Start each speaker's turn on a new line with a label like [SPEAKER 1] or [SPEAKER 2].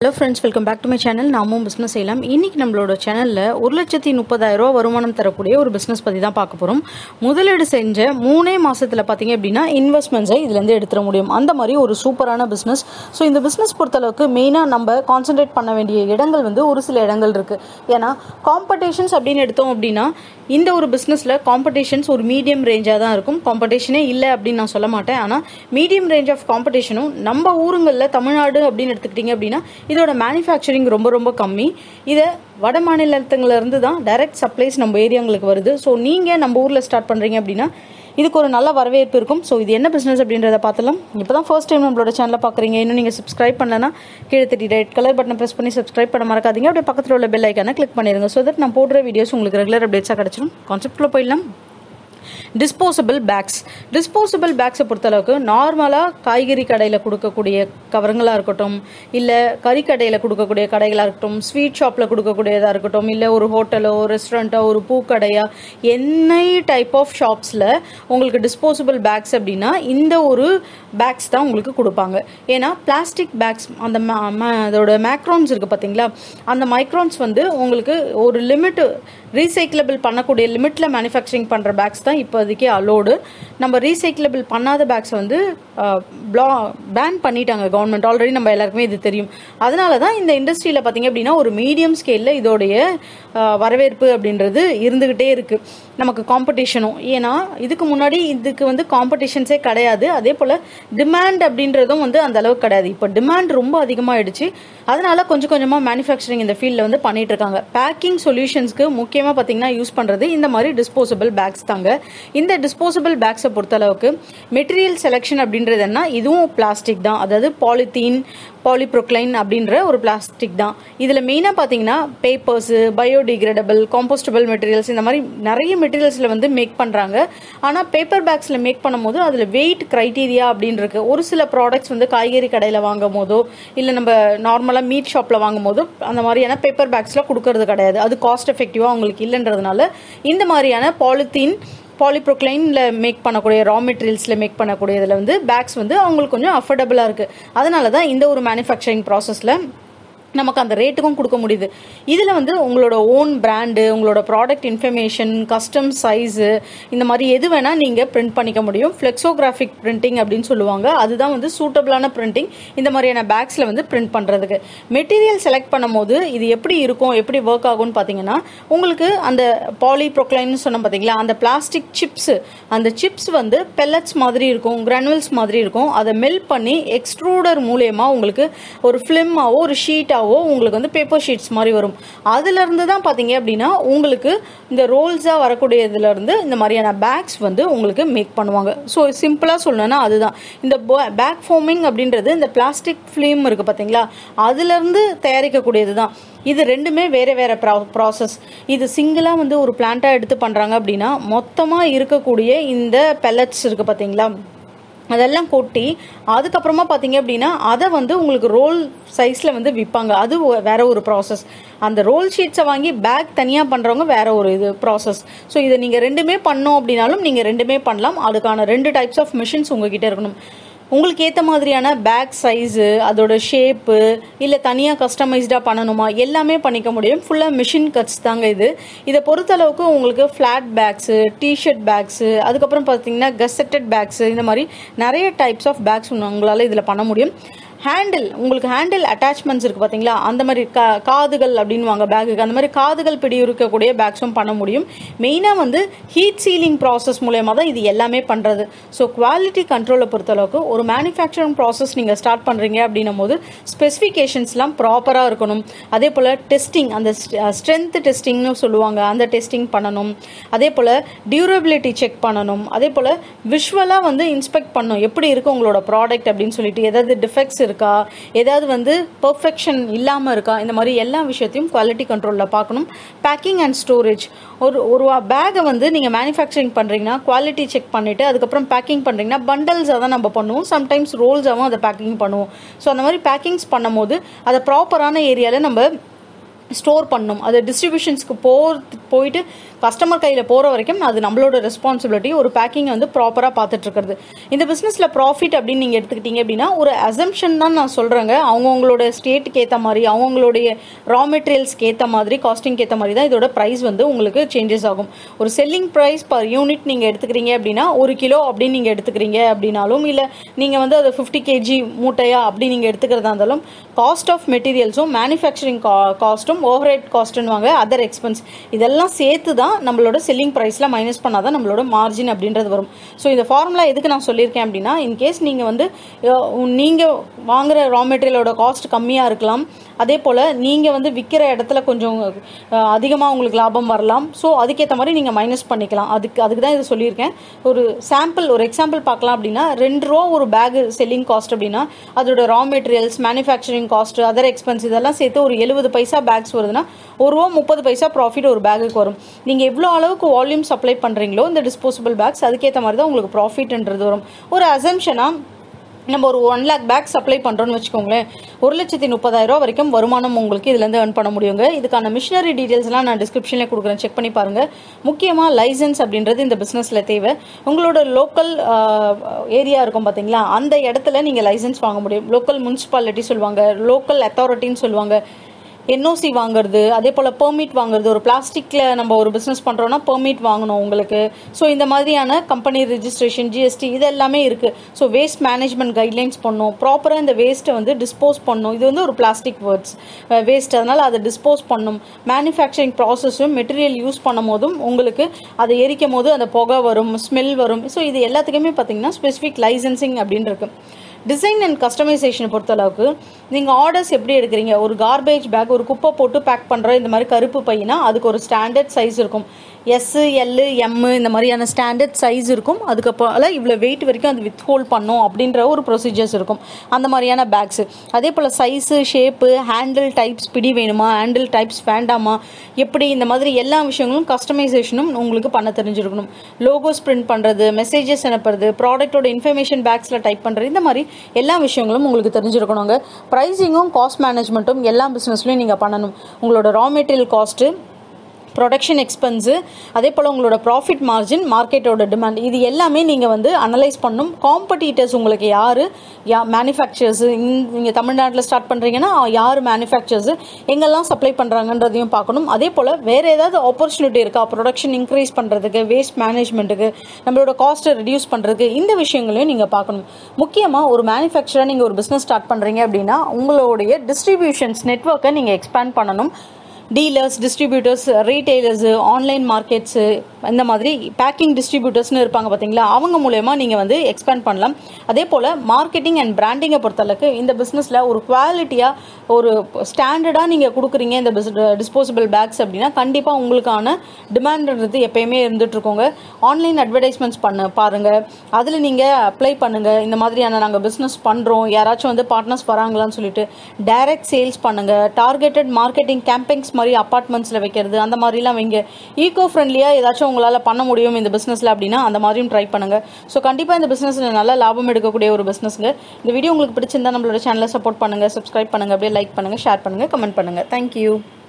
[SPEAKER 1] hello friends welcome back to my channel நாமும் business செய்யலாம் இன்றைக்கி நம்மளோட சேனலில் ஒரு லட்சத்தி முப்பதாயிரம் ரூபா வருமானம் தரக்கூடிய ஒரு பிஸ்னஸ் பற்றி தான் பார்க்க போகிறோம் முதலீடு செஞ்ச மூணே மாதத்தில் பார்த்தீங்க அப்படின்னா இன்வெஸ்ட்மெண்ட்ஸை இதுலேருந்து எடுத்துட முடியும் அந்த மாதிரி ஒரு சூப்பரான பிஸ்னஸ் ஸோ இந்த பிஸ்னஸ் பொறுத்தளவுக்கு மெயினாக நம்ம கான்சென்ட்ரேட் பண்ண வேண்டிய இடங்கள் வந்து ஒரு சில இடங்கள் இருக்குது ஏன்னா காம்படிஷன்ஸ் அப்படின்னு எடுத்தோம் அப்படின்னா இந்த ஒரு பிஸ்னஸில் காம்படிஷன்ஸ் ஒரு மீடியம் ரேஞ்சாக தான் இருக்கும் காம்படிஷனே இல்லை அப்படின்னு நான் சொல்ல மாட்டேன் ஆனால் மீடியம் ரேஞ்ச் ஆஃப் காம்படிஷனும் நம்ம ஊருங்களில் தமிழ்நாடு அப்படின்னு எடுத்துக்கிட்டிங்க அப்படின்னா இதோட மேனுஃபேக்சரிங் ரொம்ப ரொம்ப கம்மி இதை வட மாநிலத்துலேருந்து தான் டைரக்ட் சப்ளைஸ் நம்ம ஏரியாங்களுக்கு வருது ஸோ நீங்கள் நம்ம ஊரில் ஸ்டார்ட் பண்ணுறீங்க அப்படின்னா இதுக்கு ஒரு நல்ல வரவேற்பு இருக்கும் ஸோ இது என்ன பிஸ்னஸ் அப்படின்றத பார்த்தலாம் இப்போ தான் ஃபர்ஸ்ட் டைம் நம்மளோட சேனலை பார்க்குறீங்க இன்னும் நீங்கள் சப்ஸ்கிரைப் பண்ணலன்னா கீழே தட்டி ரெட் கலர் பட்டனை ப்ரெஸ் பண்ணி சப்ஸ்கிரைப் பண்ண மறக்காதீங்க அப்படியே பக்கத்தில் உள்ள பெல் ஐக்கானை கிளிக் பண்ணிடுங்க ஸோ தட் நான் போடுற வீடியோஸ் உங்களுக்கு ரெகுலர் அப்டேட்ஸாக கிடச்சிரும் கான்செப்ட்டில் போயிடலாம் டிஸ்போசபிள் பேக்ஸ் டிஸ்போசபிள் பேக்ஸை பொறுத்தளவுக்கு நார்மலாக காய்கறி கடையில் கொடுக்கக்கூடிய கவருங்களாக இருக்கட்டும் இல்லை கறிக்கடையில் கொடுக்கக்கூடிய கடைகளாக இருக்கட்டும் ஸ்வீட் ஷாப்பில் கொடுக்கக்கூடியதாக இருக்கட்டும் இல்லை ஒரு ஹோட்டலோ ரெஸ்டாரண்ட்டோ ஒரு பூக்கடையா என்ன டைப் ஆஃப் ஷாப்ஸில் உங்களுக்கு டிஸ்போசபிள் பேக்ஸ் அப்படின்னா இந்த ஒரு பேக்ஸ் தான் உங்களுக்கு கொடுப்பாங்க ஏன்னா பிளாஸ்டிக் பேக்ஸ் அந்த ம- ம- அதோட மேக்ரான்ஸ் இருக்குது பார்த்தீங்களா அந்த மைக்ரான்ஸ் வந்து உங்களுக்கு ஒரு லிமிட் ரீசைக்கிளபிள் பண்ணக்கூடிய லிமிட்டில் மேனுஃபேக்சரிங் பண்ணுற பேக்ஸ் தான் இப்போதைக்கு அலோடு நம்ம ரீசைக்கிளபிள் பண்ணாத பேக்ஸ் வந்து ப்ளா பேன் பண்ணிட்டாங்க கவர்மெண்ட் ஆல்ரெடி நம்ம எல்லாருக்குமே இது தெரியும் அதனால தான் இந்த இண்டஸ்ட்ரியில் பார்த்தீங்க அப்படின்னா ஒரு மீடியம் ஸ்கேலில் இதோடைய அஹ், வரவேற்பு அப்படின்றது இருந்துக்கிட்டே இருக்குது நமக்கு காம்படிஷனும் ஏன்னா இதுக்கு முன்னாடி இதுக்கு வந்து காம்படிஷன்ஸே கிடையாது அதே போல் டிமாண்ட் அப்படின்றதும் வந்து அந்த அளவுக்கு கிடையாது இப்போ டிமாண்ட் ரொம்ப அதிகமாகிடுச்சு அதனால கொஞ்சம் கொஞ்சமாக மேனுஃபேக்சரிங் இந்த ஃபீல்டில் வந்து பண்ணிட்டு இருக்காங்க பேக்கிங் சொல்யூஷன்ஸ்க்கு முக்கியமாக பார்த்தீங்கன்னா யூஸ் பண்ணுறது இந்த மாதிரி டிஸ்போசபிள் பேக்ஸ் தாங்க இந்த டிஸ்போசபிள் பேக்ஸை பொறுத்தளவுக்கு மெட்டீரியல் செலெக்ஷன் அப்படின்றது என்ன இதுவும் பிளாஸ்டிக் தான் அதாவது பாலித்தீன் பாலிப்ரோக்ளைன் அப்படின்ற ஒரு பிளாஸ்டிக் தான் இதில் மெயினாக பார்த்தீங்கன்னா பேப்பர்ஸு பயோடிகிரேடபிள் காம்போஸ்டபிள் மெட்டீரியல்ஸ் இந்த மாதிரி நிறைய மெட்டீரியல்ஸில் வந்து மேக் பண்ணுறாங்க ஆனால் பேப்பர் பேக்ஸில் மேக் பண்ணும்போது அதில் வெயிட் க்ரைட்டீரியா அப்படின்னு இருக்கு ஒரு சில ப்ராடக்ட்ஸ் வந்து காய்கறி கடையில் வாங்கும் போதோ இல்லை நம்ம நார்மலாக மீட் ஷாப்பில் வாங்கும் போதோ அந்த மாதிரியான பேப்பர் பேக்ஸில் கொடுக்கறது கிடையாது அது காஸ்ட் எஃபெக்டிவாக அவங்களுக்கு இல்லைன்றதுனால இந்த மாதிரியான பாலித்தீன் பாலிப்ரோக்ளைனில் மேக் பண்ணக்கூடிய ரா மெட்டீரியல்ஸில் மேக் பண்ணக்கூடியதில் வந்து பேக்ஸ் வந்து அவங்களுக்கு கொஞ்சம் அஃபோர்டபுளாக இருக்குது அதனால தான் இந்த ஒரு மேனுஃபேக்சரிங் ப்ராசஸில் நமக்கு அந்த ரேட்டுக்கும் கொடுக்க முடியுது இதில் வந்து உங்களோட ஓன் பிராண்டு உங்களோட ப்ராடக்ட் இன்ஃபர்மேஷன் கஸ்டம் சைஸு இந்த மாதிரி எது வேணால் நீங்கள் பிரிண்ட் பண்ணிக்க முடியும் ஃப்ளெக்ஸோகிராஃபிக் பிரிண்டிங் அப்படின்னு சொல்லுவாங்க அதுதான் வந்து சூட்டபிளான பிரிண்டிங் இந்த மாதிரியான பேக்ஸில் வந்து பிரிண்ட் பண்ணுறதுக்கு மெட்டீரியல் செலக்ட் பண்ணும்போது இது எப்படி இருக்கும் எப்படி ஒர்க் ஆகும்னு பார்த்தீங்கன்னா உங்களுக்கு அந்த பாலிப்ரோக்ளைன்னு சொன்ன பார்த்தீங்களா அந்த பிளாஸ்டிக் சிப்ஸு அந்த சிப்ஸ் வந்து பெல்லட்ஸ் மாதிரி இருக்கும் கிரானுவல்ஸ் மாதிரி இருக்கும் அதை மெல்ட் பண்ணி எக்ஸ்ட்ரூடர் மூலயமா உங்களுக்கு ஒரு ஃபிலிமாவோ ஒரு ஷீட்டாவோ உங்களுக்கு வந்து பேப்பர் ஷீட்ஸ் மாதிரி வரும் அதுலேருந்து தான் பார்த்தீங்க அப்படின்னா உங்களுக்கு இந்த ரோல்ஸாக வரக்கூடியதுலேருந்து இந்த மாதிரியான பேக்ஸ் வந்து உங்களுக்கு மேக் பண்ணுவாங்க ஸோ சிம்பிளாக சொல்லணும்னா அதுதான் இந்த பேக் ஃபோமிங் அப்படின்றது இந்த பிளாஸ்டிக் ஃபிலிம் இருக்குது பார்த்தீங்களா அதுலேருந்து தயாரிக்கக்கூடியது தான் இது ரெண்டுமே வேற வேற ப்ராசஸ் இது சிங்கிளாக வந்து ஒரு பிளான்ட்டாக எடுத்து பண்ணுறாங்க அப்படின்னா மொத்தமாக இருக்கக்கூடிய இந்த பெல்லட்ஸ் இருக்குது பார்த்தீங்களா அதெல்லாம் கொட்டி அதுக்கப்புறமா பார்த்தீங்க அப்படின்னா அதை வந்து உங்களுக்கு ரோல் சைஸில் வந்து விற்பாங்க அது ஒ- வேற ஒரு ப்ராசஸ் அந்த ரோல் ஷீட்ஸை வாங்கி பேக் தனியாக பண்ணுறவங்க வேற ஒரு இது ப்ராசஸ் ஸோ இதை நீங்கள் ரெண்டுமே பண்ணோம் அப்படின்னாலும் நீங்கள் ரெண்டுமே பண்ணலாம் அதுக்கான ரெண்டு டைப்ஸ் ஆஃப் மிஷின்ஸ் உங்ககிட்ட இருக்கணும் உங்களுக்கு ஏற்ற மாதிரியான பேக் சைஸு அதோட ஷேப்பு இல்லை தனியாக கஸ்டமைஸ்டாக பண்ணணுமா எல்லாமே பண்ணிக்க முடியும் ஃபுல்லாக மிஷின் கட்ஸ் தாங்க இது இதை பொறுத்தளவுக்கு உங்களுக்கு ஃப்ளாட் பேக்ஸு டிஷர்ட் பேக்ஸு அதுக்கப்புறம் பார்த்தீங்கன்னா கசெட்டட் பேக்ஸு இந்த மாதிரி நிறைய டைப்ஸ் ஆஃப் பேக்ஸ் உங்களால் இதில் பண்ண முடியும் ஹேண்டில் உங்களுக்கு ஹேண்டில் அட்டாச்மெண்ட்ஸ் இருக்குது பார்த்தீங்களா அந்த மாதிரி கா காதுகள் அப்படின்வாங்க பேக்குக்கு அந்த மாதிரி காதுகள் பிடி இருக்கக்கூடிய பேக்ஸும் பண்ண முடியும் மெயினாக வந்து ஹீட் சீலிங் ப்ராசஸ் மூலயமா தான் இது எல்லாமே பண்ணுறது ஸோ குவாலிட்டி கண்ட்ரோலை பொறுத்தளவுக்கு ஒரு மேனுஃபேக்சரிங் ப்ராசஸ் நீங்கள் ஸ்டார்ட் பண்ணுறீங்க அப்படின்னும் போது ஸ்பெசிஃபிகேஷன்ஸ்லாம் ப்ராப்பராக இருக்கணும் அதே போல் டெஸ்டிங் அந்த ஸ்ட்ரென்த் டெஸ்டிங்னு சொல்லுவாங்க அந்த டெஸ்டிங் பண்ணணும் அதே போல் டியூரபிலிட்டி செக் பண்ணணும் அதே போல் விஷுவலாக வந்து இன்ஸ்பெக்ட் பண்ணணும் எப்படி இருக்கு உங்களோட ப்ராடக்ட் அப்படின்னு சொல்லிட்டு ஏதாவது டிஃபெக்ட்ஸ் இருக்கா ஏதாவது வந்து பெர்ஃபெக்ஷன் இல்லாமல் இருக்கா இந்த மாதிரி எல்லா விஷயத்தையும் குவாலிட்டி கண்ட்ரோலில் பார்க்கணும் பேக்கிங் அண்ட் ஸ்டோரேஜ் ஒரு ஒரு பேக்கை வந்து நீங்கள் மேனுஃபேக்சரிங் பண்ணுறீங்கன்னா குவாலிட்டி செக் பண்ணிவிட்டு அதுக்கப்புறம் பேக்கிங் பண்ணுறீங்கன்னா பண்டல்ஸாக தான் நம்ம பண்ணுவோம் சம்டைம்ஸ் ரோல்ஸாகவும் அதை பேக்கிங் பண்ணுவோம் ஸோ அந்த மாதிரி பேக்கிங்ஸ் பண்ணும்போது அதை ப்ராப்பரான ஏரியாவில் நம்ம ஸ்டோர் பண்ணணும் அது டிஸ்ட்ரிபியூஷன்ஸ்க்கு போ போயிட்டு கஸ்டமர் கையில் போகிற வரைக்கும் அது நம்மளோட ரெஸ்பான்சிபிலிட்டி ஒரு பேக்கிங் வந்து ப்ராப்பராக பார்த்துட்டு இருக்கிறது இந்த பிஸ்னஸில் ப்ராஃபிட் அப்படின்னு நீங்கள் எடுத்துக்கிட்டீங்க அப்படின்னா ஒரு அசம்ஷன் தான் நான் சொல்கிறேங்க அவங்கவுங்களோட ஸ்டேட்டுக்கு ஏற்ற மாதிரி அவங்கவுங்களுடைய ரா மெட்டீரியல்ஸ்க்கு ஏற்ற மாதிரி காஸ்டிங்க்கு ஏற்ற மாதிரி தான் இதோட ப்ரைஸ் வந்து உங்களுக்கு சேஞ்சஸ் ஆகும் ஒரு செல்லிங் ப்ரைஸ் பர் யூனிட் நீங்கள் எடுத்துக்கிறீங்க அப்படின்னா ஒரு கிலோ அப்படின்னு நீங்கள் எடுத்துக்கிறீங்க அப்படின்னாலும் இல்லை நீங்கள் வந்து அது ஃபிஃப்டி கேஜி மூட்டையா அப்படி நீங்கள் எடுத்துக்கிறதா இருந்தாலும் காஸ்ட் ஆஃப் மெட்டீரியல்ஸும் மேனுஃபேக்சரிங் காஸ்ட்டும் ஓவர் ஹெட் காஸ்ட்டுன்னு வாங்க அதர் எக்ஸ்பென்ஸ் இதெல்லாம் சேர்த்து தான் நம்மளோட செல்லிங் ப்ரைஸில் மைனஸ் பண்ணால் தான் நம்மளோட மார்ஜின் அப்படின்றது வரும் ஸோ இந்த ஃபார்முலா எதுக்கு நான் சொல்லியிருக்கேன் அப்படின்னா இன்கேஸ் நீங்கள் வந்து நீங்கள் வாங்குற ரா மெட்டீரியலோட காஸ்ட் கம்மியாக இருக்கலாம் அதே போல் நீங்கள் வந்து விற்கிற இடத்துல கொஞ்சம் அதிகமாக உங்களுக்கு லாபம் வரலாம் ஸோ அதுக்கேற்ற மாதிரி நீங்கள் மைனஸ் பண்ணிக்கலாம் அதுக்கு அதுக்கு தான் இது சொல்லியிருக்கேன் ஒரு சாம்பிள் ஒரு எக்ஸாம்பிள் பார்க்கலாம் அப்படின்னா ரெண்டு ரூபா ஒரு பேக் செல்லிங் காஸ்ட் அப்படின்னா அதோட raw materials manufacturing cost other expense இதெல்லாம் சேர்த்து ஒரு எழுபது பைசா பேக்ஸ் வருதுன்னா ஒரு ரூபா முப்பது பைசா ப்ராஃபிட் ஒரு பேக்குக்கு வரும் நீங்கள் எவ்வளோ அளவுக்கு வால்யூம் சப்ளை பண்ணுறீங்களோ இந்த டிஸ்போசபிள் பேக்ஸ் அதுக்கேற்ற மாதிரி தான் உங்களுக்கு ப்ராஃபிட்ன்றது வரும் ஒரு அசம்ஷனாக நம்ம ஒரு ஒன் லேக் பேக் சப்ளை பண்ணுறோன்னு வச்சுக்கோங்களேன் ஒரு லட்சத்தி முப்பதாயிரம் வரைக்கும் வருமானம் உங்களுக்கு இதுலேருந்து earn பண்ண முடியுங்க இதுக்கான மிஷினரி டீட்டெயில்ஸ்லாம் நான் டிஸ்கிரிப்ஷனில் கொடுக்குறேன் செக் பண்ணி பாருங்கள் முக்கியமாக லைசன்ஸ் அப்படின்றது இந்த பிஸ்னஸில் தேவை உங்களோட லோக்கல் ஏரியா இருக்கும் பார்த்தீங்களா அந்த இடத்துல நீங்கள் லைசன்ஸ் வாங்க முடியும் லோக்கல் முனிசிபாலிட்டி சொல்லுவாங்க லோக்கல் அத்தாரிட்டின்னு சொல்லுவாங்க என்ஓசி வாங்குறது அதே போல் பெர்மிட் வாங்குறது ஒரு பிளாஸ்டிக்கில் நம்ம ஒரு பிஸ்னஸ் பண்ணுறோன்னா பெர்மிட் வாங்கணும் உங்களுக்கு ஸோ இந்த மாதிரியான கம்பெனி ரெஜிஸ்ட்ரேஷன் ஜிஎஸ்டி இது எல்லாமே இருக்குது ஸோ வேஸ்ட் மேனேஜ்மெண்ட் கைட்லைன்ஸ் பண்ணும் ப்ராப்பராக இந்த வேஸ்ட்டை வந்து டிஸ்போஸ் பண்ணும் இது வந்து ஒரு பிளாஸ்டிக் வேர்ட்ஸ் வேஸ்ட் அதனால் அதை டிஸ்போஸ் பண்ணும் மேனுஃபேக்சரிங் ப்ராசஸும் மெட்டீரியல் யூஸ் பண்ணும் போதும் உங்களுக்கு அதை எரிக்கும் போது அந்த புகை வரும் ஸ்மெல் வரும் ஸோ இது எல்லாத்துக்குமே பார்த்தீங்கன்னா ஸ்பெசிஃபிக் லைசன்சிங் அப்படின்னு இருக்கு டிசைன் அண்ட் கஸ்டமைசேஷனை பொறுத்தளவுக்கு நீங்கள் ஆர்டர்ஸ் எப்படி எடுக்கிறீங்க ஒரு கார்பேஜ் பேக் ஒரு குப்பை போட்டு பேக் பண்ணுற இந்த மாதிரி கருப்பு பையனா அதுக்கு ஒரு ஸ்டாண்டர்ட் சைஸ் இருக்கும் எஸ்ஸு எல்லு எம்மு இந்த மாதிரியான ஸ்டாண்டர்ட் சைஸ் இருக்கும் அதுக்கப்புறம் இவ்வளோ வெயிட் வரைக்கும் அது வித் ஹோல்ட் பண்ணும் அப்படின்ற ஒரு ப்ரொசீஜர்ஸ் இருக்கும் அந்த மாதிரியான பேக்ஸு அதே போல் சைஸு ஷேப்பு ஹேண்டில் டைப்ஸ் பிடி வேணுமா ஹேண்டில் டைப்ஸ் வேண்டாமா எப்படி இந்த மாதிரி எல்லா விஷயங்களும் கஸ்டமைசேஷனும் உங்களுக்கு பண்ண தெரிஞ்சிருக்கணும் லோகோஸ் பிரிண்ட் பண்ணுறது மெசேஜஸ் அனுப்புறது ப்ராடக்ட்டோட இன்ஃபர்மேஷன் பேக்ஸில் டைப் பண்ணுறது இந்த மாதிரி எல்லா விஷயங்களும் உங்களுக்கு தெரிஞ்சிருக்கணுங்க ப்ரைஸிங்கும் காஸ்ட் மேனேஜ்மெண்ட்டும் எல்லா பிஸ்னஸ்லையும் நீங்கள் பண்ணணும் உங்களோட raw material cost production expense அதே போல் உங்களோட ப்ராஃபிட் மார்ஜின் மார்க்கெட்டோட டிமாண்ட் இது எல்லாமே நீங்கள் வந்து அனலைஸ் பண்ணணும் காம்படிட்டர்ஸ் உங்களுக்கு யார் யா மேனுஃபேக்சர்ஸு நீங்கள் தமிழ்நாட்டில் ஸ்டார்ட் பண்ணுறீங்கன்னா யார் மேனுஃபேக்சர்ஸு எங்கெல்லாம் சப்ளை பண்ணுறாங்கன்றதையும் பார்க்கணும் அதே போல் வேறு ஏதாவது ஆப்பர்ச்சுனிட்டி இருக்கா ப்ரொடக்ஷன் இன்க்ரீஸ் பண்ணுறதுக்கு வேஸ்ட் மேனேஜ்மெண்ட்டுக்கு நம்மளோட காஸ்ட்டை ரெடியூஸ் பண்ணுறதுக்கு இந்த விஷயங்களையும் நீங்கள் பார்க்கணும் முக்கியமாக ஒரு மேனுஃபேக்சராக நீங்கள் ஒரு பிஸ்னஸ் ஸ்டார்ட் பண்ணுறீங்க அப்படின்னா உங்களுடைய டிஸ்ட்ரிபியூஷன்ஸ் நெட்ஒர்க்கை நீங்கள் எக்ஸ்பேண்ட் பண்ணணும் dealers distributors retailers online markets இந்த மாதிரி பேக்கிங் டிஸ்ட்ரிபியூட்டர்ஸ்னு இருப்பாங்க பார்த்தீங்களா அவங்க மூலயமா நீங்கள் வந்து எக்ஸ்பேண்ட் பண்ணலாம் அதே போல் மார்க்கெட்டிங் அண்ட் பிராண்டிங்கை பொறுத்தளவுக்கு இந்த பிஸ்னஸில் ஒரு குவாலிட்டியாக ஒரு ஸ்டாண்டர்டாக நீங்கள் கொடுக்குறீங்க இந்த பிஸ் டிஸ்போசபிள் பேக்ஸ் அப்படின்னா கண்டிப்பாக உங்களுக்கான டிமாண்ட்ன்றது எப்பயுமே இருந்துட்டு இருக்கோங்க ஆன்லைன் அட்வர்டைஸ்மெண்ட்ஸ் பண்ண பாருங்கள் அதில் நீங்கள் அப்ளை பண்ணுங்கள் இந்த மாதிரியான நாங்கள் பிஸ்னஸ் பண்ணுறோம் யாராச்சும் வந்து பார்ட்னர்ஸ் வராங்களான்னு சொல்லிட்டு டைரக்ட் சேல்ஸ் பண்ணுங்கள் டார்கெட்டட் மார்க்கெட்டிங் கேம்பெயின்ஸ் மாதிரி அப்பார்ட்மெண்ட்ஸில் வைக்கிறது அந்த மாதிரிலாம் வைங்க ஈகோ ஃப்ரெண்ட்லியாக ஏதாச்சும் உங்களால் பண்ண முடியும் இந்த பிஸ்னஸில் அப்படின்னா அந்த மாதிரியும் ட்ரை பண்ணுங்கள் ஸோ கண்டிப்பாக இந்த பிஸ்னஸில் நல்ல லாபம் எடுக்கக்கூடிய ஒரு பிஸ்னஸ்ங்க இந்த வீடியோ உங்களுக்கு பிடிச்சிருந்தா நம்மளோட சேனலை சப்போர்ட் பண்ணுங்கள் சப்ஸ்கிரைப் பண்ணுங்கள் அப்படியே லைக் பண்ணுங்கள் ஷேர் பண்ணுங்கள் கமெண்ட் பண்ணுங்கள் தேங்க்யூ